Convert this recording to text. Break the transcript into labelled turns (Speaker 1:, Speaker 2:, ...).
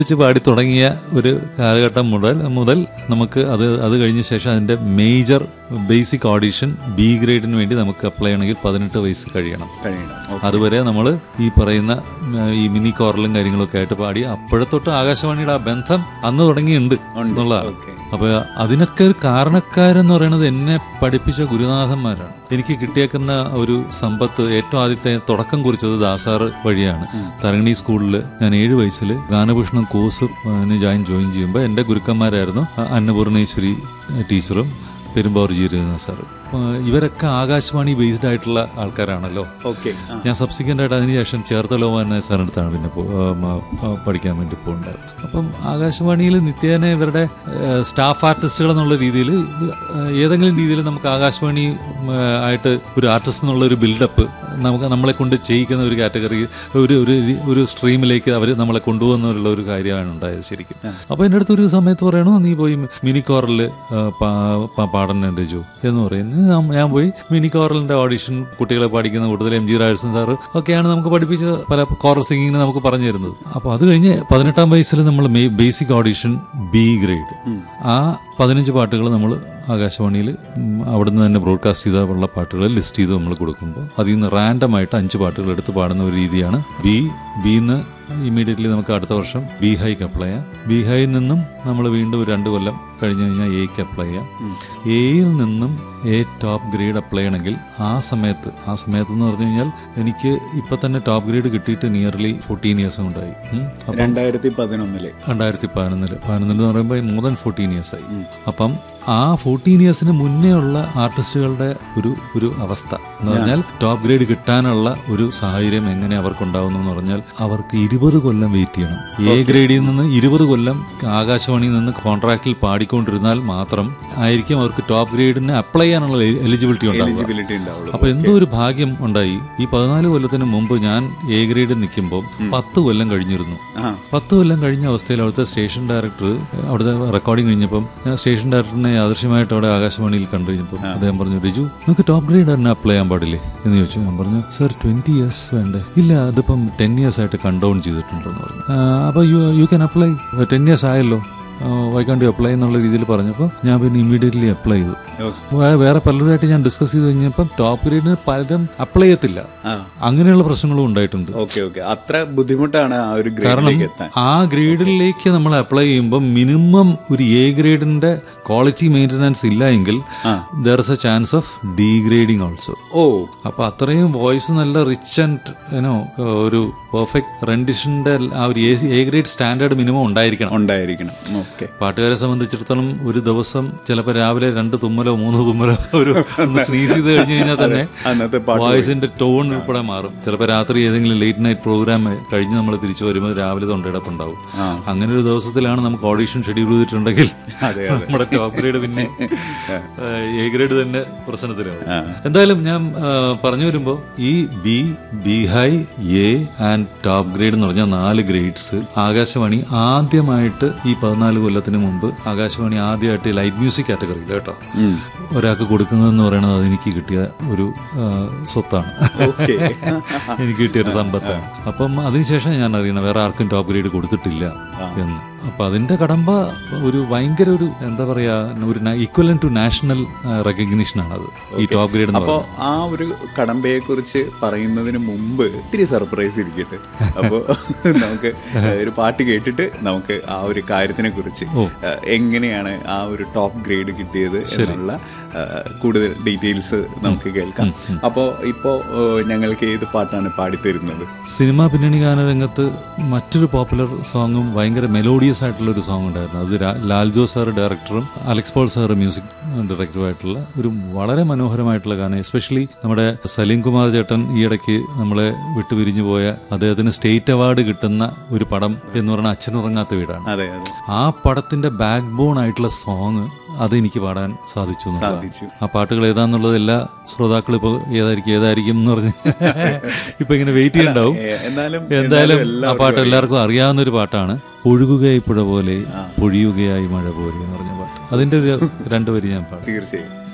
Speaker 1: വെച്ച് പാടി തുടങ്ങിയ ഒരു കാലഘട്ടം മുതൽ മുതൽ നമുക്ക് അത് അത് കഴിഞ്ഞ ശേഷം അതിന്റെ മേജർ ബേസിക് ഓഡിഷൻ ബി ഗ്രേഡിന് വേണ്ടി നമുക്ക് അപ്ലൈ ചെയ്യണമെങ്കിൽ പതിനെട്ട് വയസ്സ് കഴിയണം
Speaker 2: കഴിയണം ഓ,
Speaker 1: അതുവരെ നമ്മൾ ഈ പറയുന്ന ഉം, ഈ മിനി കോറലും കാര്യങ്ങളൊക്കെ ആയിട്ട് പാടി അപ്പോഴത്തൊട്ട് ആകാശവാണിയുടെ ആ ബന്ധം അന്ന് തുടങ്ങിയിട്ടുണ്ട് എന്നുള്ളതാണ്
Speaker 2: ഓക്കെ
Speaker 1: അപ്പൊ അതിനൊക്കെ ഒരു കാരണക്കാരെന്ന് പറയുന്നത് എന്നെ പഠിപ്പിച്ച ഗുരുനാഥന്മാരാണ് എനിക്ക് കിട്ടിയേക്കുന്ന ഒരു സമ്പത്ത് ഏറ്റവും ആദ്യത്തെ തുടക്കം കുറിച്ചത് ദാസാറ് വഴിയാണ് തരങ്ങണി സ്കൂളിൽ ഞാൻ ഏഴ് വയസ്സിൽ ഗാനഭൂഷണം കോഴ്സ് ജോയിൻ ജോയിൻ ചെയ്യുമ്പോൾ എൻ്റെ ഗുരുക്കന്മാരായിരുന്നു അ- അന്നപൂർണേശ്വരി ടീച്ചറും പെരുമ്പാവൂർ ജീരക സാറ് ഇവരൊക്കെ ആകാശവാണി ബേസ്ഡ് ആയിട്ടുള്ള ആൾക്കാരാണല്ലോ
Speaker 2: ഓക്കെ ആ,
Speaker 1: ഞാൻ സബ്സിക്വൻ്റ് ആയിട്ട് അതിനുശേഷം ചേർത്തലോമാൻ സാറിനടുത്താണ് പിന്നെ പോ- ആ, മ- ആ, പഠിക്കാൻ വേണ്ടി പോകുന്നുണ്ടായത് അപ്പം ആകാശവാണിയിൽ നിത്യേന ഇവരുടെ സ്റ്റാഫ് ആർട്ടിസ്റ്റുകൾ എന്നുള്ള രീതിയിൽ ഏതെങ്കിലും രീതിയിൽ നമുക്ക് ആകാശവാണി ഉം, ആ, ആയിട്ട് ഒരു ആർട്ടിസ്റ്റ് എന്നുള്ള ഒരു ബിൽഡപ്പ് നമുക്ക് നമ്മളെ കൊണ്ട് ചെയ്യിക്കുന്ന ഒരു കാറ്റഗറി ഒരു ഒരു രി- ഒരു സ്ട്രീമിലേക്ക് അവർ നമ്മളെ കൊണ്ടുപോകുന്നുള്ള ഒരു കാര്യമാണ് ഉണ്ടായത് ശരിക്കും അപ്പോൾ എൻ്റെ അടുത്ത് ഒരു സമയത്ത് പറയണു നീ പോയി മിനി കോറൽ പാടനുണ്ട് ജോ എന്ന് പറയുന്നു ഞാൻ- ഞാൻ പോയി മിനി കോറലിന്റെ ഓഡിഷൻ കുട്ടികളെ പഠിക്കുന്ന കൂടുതൽ എം ജി രാജസൻ സാറ് ഒക്കെയാണ് നമുക്ക് പഠിപ്പിച്ച പല കോറൽ സിംഗിങ്ങിന് നമുക്ക് പറഞ്ഞു തരുന്നത് അപ്പോൾ അത് കഴിഞ്ഞ് പതിനെട്ടാം വയസ്സിൽ നമ്മൾ ബേസിക് ഓഡിഷൻ ബി ഗ്രേഡ് ആ പതിനഞ്ച് പാട്ടുകൾ നമ്മൾ ആകാശവാണിയിൽ അവിടുന്ന് തന്നെ ബ്രോഡ്കാസ്റ്റ് ചെയ്തുള്ള പാട്ടുകൾ ലിസ്റ്റ് ചെയ്ത് നമ്മൾ കൊടുക്കുമ്പോൾ അതിൽ നിന്ന് റാൻഡം ആയിട്ട് അഞ്ച് പാട്ടുകൾ എടുത്ത് പാടുന്ന ഒരു രീതിയാണ് ബി ബിന്ന് ഇമ്മീഡിയറ്റ്ലി നമുക്ക് അടുത്ത വർഷം ബി ഹൈക്ക് അപ്ലൈ ചെയ്യാം ബി ഹൈയിൽ നിന്നും നമ്മൾ വീണ്ടും ഒരു രണ്ട് കൊല്ലം കഴിഞ്ഞ് കഴിഞ്ഞാൽ എക്ക് അപ്ലൈ ചെയ്യാം എയിൽ നിന്നും എ ടോപ്പ് ഗ്രേഡ് അപ്ലൈ ചെയ്യണമെങ്കിൽ ആ സമയത്ത് ആ സമയത്ത് എന്ന് പറഞ്ഞു കഴിഞ്ഞാൽ എനിക്ക് ഇപ്പൊ തന്നെ ടോപ്പ് ഗ്രേഡ് കിട്ടിയിട്ട് നിയർലി ഫോർട്ടീൻ ഇയേഴ്സ് ഉണ്ടായി ഉം. അപ്പം
Speaker 2: രണ്ടായിരത്തി പതിനൊന്നില്
Speaker 1: രണ്ടായിരത്തി പതിനൊന്നില് പതിനൊന്നില് എന്ന് പറയുമ്പോൾ മോർ ദാൻ ഫോർട്ടീൻ ഇയേഴ്സ് ആയി അപ്പം ആ ഫോർട്ടീൻ ഇയേഴ്സിന് മുന്നേ ഉള്ള ആർട്ടിസ്റ്റുകളുടെ ഒരു ഒരു അവസ്ഥ എന്ന് പറഞ്ഞാൽ ടോപ്പ് ഗ്രേഡ് കിട്ടാനുള്ള ഒരു സാഹചര്യം എങ്ങനെ അവർക്കുണ്ടാവുന്നു എന്ന് പറഞ്ഞാൽ അവർക്ക് ഇരുപത് കൊല്ലം വെയിറ്റ് ചെയ്യണം എ ഗ്രേഡിൽ നിന്ന് ഇരുപത് കൊല്ലം ആകാശവാണിയിൽ നിന്ന് കോൺട്രാക്റ്റിൽ പാടിക്കൊണ്ടിരുന്നാൽ മാത്രം ആയിരിക്കും അവർക്ക് ടോപ്പ് ഗ്രേഡിന് അപ്ലൈ ചെയ്യാനുള്ള എലിജിബിലിറ്റി ഉണ്ടാവുക
Speaker 2: എലിജിബിലിറ്റി ഉണ്ടാവുള്ളൂ
Speaker 1: അപ്പൊ എന്തോ ഒരു ഭാഗ്യം ഉണ്ടായി ഈ പതിനാല് കൊല്ലത്തിന് മുമ്പ് ഞാൻ എ ഗ്രേഡ് നിൽക്കുമ്പോൾ പത്ത് കൊല്ലം കഴിഞ്ഞിരുന്നു
Speaker 2: ആ
Speaker 1: പത്ത് കൊല്ലം കഴിഞ്ഞ അവസ്ഥയിൽ അവിടുത്തെ സ്റ്റേഷൻ ഡയറക്ടർ അവിടുത്തെ റെക്കോർഡിംഗ് കഴിഞ്ഞപ്പം ഞാൻ സ്റ്റേഷൻ ഡയറക്ടറിനെ ആദർശമായിട്ട് അവിടെ ആകാശവാണിയിൽ കണ്ടു കഴിഞ്ഞപ്പോൾ അദ്ദേഹം പറഞ്ഞു റിജു നിങ്ങൾക്ക് ടോപ്പ് ഗ്രേഡ് തന്നെ അപ്ലൈ ചെയ്യാൻ പാടില്ലേ എന്ന് ചോദിച്ചു ഞാൻ പറഞ്ഞു സർ ട്വന്റി ഇയേഴ്സ് വേണ്ടേ ഇല്ല അതിപ്പം ടെൻ ഇയേഴ്സ് ആയിട്ട് കണ്ടൗൺ ചെയ്തിട്ടുണ്ടെന്ന് പറഞ്ഞു "ആ, അപ്പൊ you you can apply ten years ആയല്ലോ വൈ കാണ്ട് യു അപ്ലൈ എന്നുള്ള രീതിയിൽ പറഞ്ഞപ്പോൾ ഞാൻ പിന്നെ ഇമ്മീഡിയറ്റ്ലി അപ്ലൈ ചെയ്തു
Speaker 2: ഓക്കെ
Speaker 1: വേ- വേറെ പലരുമായിട്ട് ഞാൻ ഡിസ്കസ് ചെയ്ത് കഴിഞ്ഞപ്പം ടോപ്പ് ഗ്രേഡിന് പലരും അപ്ലൈ ചെയ്യത്തില്ല
Speaker 2: ആ
Speaker 1: അങ്ങനെയുള്ള പ്രശ്നങ്ങളും ഉണ്ടായിട്ടുണ്ട്
Speaker 2: ഓക്കെ ഓക്കെ അത്ര ബുദ്ധിമുട്ടാണ് ആ ഒരു
Speaker 1: കാരണം
Speaker 2: ഗ്രേഡിലേക്ക് എത്താൻ
Speaker 1: ആ ഗ്രേഡിലേക്ക് നമ്മൾ അപ്ലൈ ചെയ്യുമ്പോൾ മിനിമം ഒരു എ ഗ്രേഡിന്റെ ക്വാളിറ്റി മെയിൻ്റനൻസ് ഇല്ല എങ്കിൽ
Speaker 2: ആ.
Speaker 1: There is a chance of degrading also
Speaker 2: oh
Speaker 1: അപ്പൊ അത്രയും വോയിസ് നല്ല റിച്ച് ആൻഡ് ഏനോ ഒരു പെർഫെക്റ്റ് റെൻഡിഷന്റെ ആ ഒരു എ ഗ്രേഡ് സ്റ്റാൻഡേർഡ് മിനിമം ഉണ്ടായിരിക്കണം
Speaker 2: ഉണ്ടായിരിക്കണം ഓക്കെ
Speaker 1: പാട്ടുകാരെ സംബന്ധിച്ചിടത്തോളം ഒരു ദിവസം ചിലപ്പോൾ രാവിലെ രണ്ട് തുമ്മലോ മൂന്ന് തുമ്മലോ ഒരു ഒന്ന് സ്നീസ് ചെയ്ത് കഴിഞ്ഞു കഴിഞ്ഞാൽ തന്നെ
Speaker 2: അന്നത്തെ പാട്ട്
Speaker 1: വോയിസിന്റെ ടോൺ ഉൾപ്പെടെ മാറും ചിലപ്പോൾ രാത്രി ഏതെങ്കിലും ലേറ്റ് നൈറ്റ് പ്രോഗ്രാം കഴിഞ്ഞ് നമ്മൾ തിരിച്ചു വരുമ്പോൾ രാവിലെ തൊണ്ടയിടപ്പുണ്ടാവും
Speaker 2: ആ.
Speaker 1: അങ്ങനെ ഒരു ദിവസത്തിലാണ് നമുക്ക് ഓഡീഷൻ ഷെഡ്യൂൾ ചെയ്തിട്ടുണ്ടെങ്കിൽ
Speaker 2: അതെ
Speaker 1: നമ്മുടെ ടോപ്പ് ഗ്രേഡ് പിന്നെ എ ഗ്രേഡ് തന്നെ പ്രശ്നത്തിലാവും
Speaker 2: ആ.
Speaker 1: എന്തായാലും ഞാൻ ആ, പറഞ്ഞു വരുമ്പോൾ ഈ B B high A and top grade എന്ന് പറഞ്ഞ നാല് ഗ്രേഡ്സ് ആകാശവാണി ആദ്യമായിട്ട് ഈ പതിനാല് കൊല്ലത്തിന് മുമ്പ് ആകാശവാണി ആദ്യമായിട്ട് ലൈറ്റ് മ്യൂസിക് കാറ്റഗറിയിൽ കേട്ടോ
Speaker 2: ഉം.
Speaker 1: ഒരാൾക്ക് കൊടുക്കുന്നതെന്ന് പറയുന്നത് അതെനിക്ക് കിട്ടിയ ഒരു ആ, സ്വത്താണ്
Speaker 2: ഓക്കെ
Speaker 1: എനിക്ക് കിട്ടിയ ഒരു സമ്പത്താണ് അപ്പം അതിനുശേഷം ഞാൻ അറിയണം വേറെ ആർക്കും ടോപ്പ് ഗ്രേഡ് കൊടുത്തിട്ടില്ല എന്ന് അപ്പൊ അതിന്റെ കടമ്പ ഒരു ഭയങ്കര ഒരു എന്താ പറയാ ഒരു ഈക്വലൻ ടു നാഷണൽ റെക്കഗ്നീഷൻ ആണ് അത് ഈ ടോപ്പ് ഗ്രേഡ് എന്ന്
Speaker 2: അപ്പോ ആ ഒരു കടമ്പയെ കുറിച്ച് പറയുന്നതിന് മുമ്പ് ഇത്തിരി സർപ്രൈസ് ഇരിക്കട്ടെ അപ്പോ നമുക്ക് ഒരു പാട്ട് കേട്ടിട്ട് നമുക്ക് ആ ഒരു കാര്യത്തിനെ കുറിച്ച് എങ്ങനെയാണ് ആ ഒരു ടോപ്പ് ഗ്രേഡ് കിട്ടിയത് എന്നുള്ള ആ, കൂടുതൽ ഡീറ്റെയിൽസ് നമുക്ക് കേൾക്കാം അപ്പോ ഇപ്പോ ഏ, ഞങ്ങൾക്ക് ഏത് പാട്ടാണ് പാടിത്തരുന്നത്
Speaker 1: സിനിമാ പിന്നണി ഗാന രംഗത്ത് മറ്റൊരു പോപ്പുലർ സോങ്ങും ഭയങ്കര മെലോഡിയസ് ആയിട്ടുള്ള ഒരു സോങ് ഉണ്ടായിരുന്നു അത് രാ- ലാൽ ജോ സാർ ഡയറക്ടറും അലക്സ് പോൾ സാർ മ്യൂസിക് ഡയറക്ടറുമായിട്ടുള്ള ഒരു വളരെ മനോഹരമായിട്ടുള്ള ഗാനം എസ്പെഷ്യലി നമ്മുടെ സലീം കുമാർ ചേട്ടൻ ഈ ഇടയ്ക്ക് നമ്മളെ വിട്ടുപിരിഞ്ഞു പോയ അദ്ദേഹത്തിന് സ്റ്റേറ്റ് അവാർഡ് കിട്ടുന്ന ഒരു പടം എന്ന് പറയുന്ന അച്ഛനുറങ്ങാത്ത വീടാണ്
Speaker 2: അതെ അതെ
Speaker 1: ആ പടത്തിന്റെ ബാക്ക് ബോൺ ആയിട്ടുള്ള സോങ് അത് എനിക്ക് പാടാൻ സാധിച്ചു എന്നുള്ളതാണ്.
Speaker 2: സാധിച്ചു
Speaker 1: ആ പാട്ടുകൾ ഏതാന്നുള്ളത് എല്ലാ ശ്രോതാക്കളും ഇപ്പോൾ ഏതായിരിക്കും ഏതായിരിക്കും എന്ന് പറഞ്ഞ് ഇപ്പൊ ഇങ്ങനെ വെയിറ്റ് ചെയ്യണ്ടാവും
Speaker 2: ഏ, എന്നാലും
Speaker 1: എന്തായാലും ആ
Speaker 2: എല്ലാവർക്കും
Speaker 1: പാട്ട് എല്ലാവർക്കും അറിയാവുന്ന ഒരു പാട്ടാണ് ഒഴുകുകയായി പുഴ പോലെ പൊഴിയുകയായി മഴ പോലെ എന്ന് പറഞ്ഞ പാട്ട് അതിന്റെ ഒരു രണ്ടു വരി ഞാൻ പാടും
Speaker 2: തീർച്ചയായും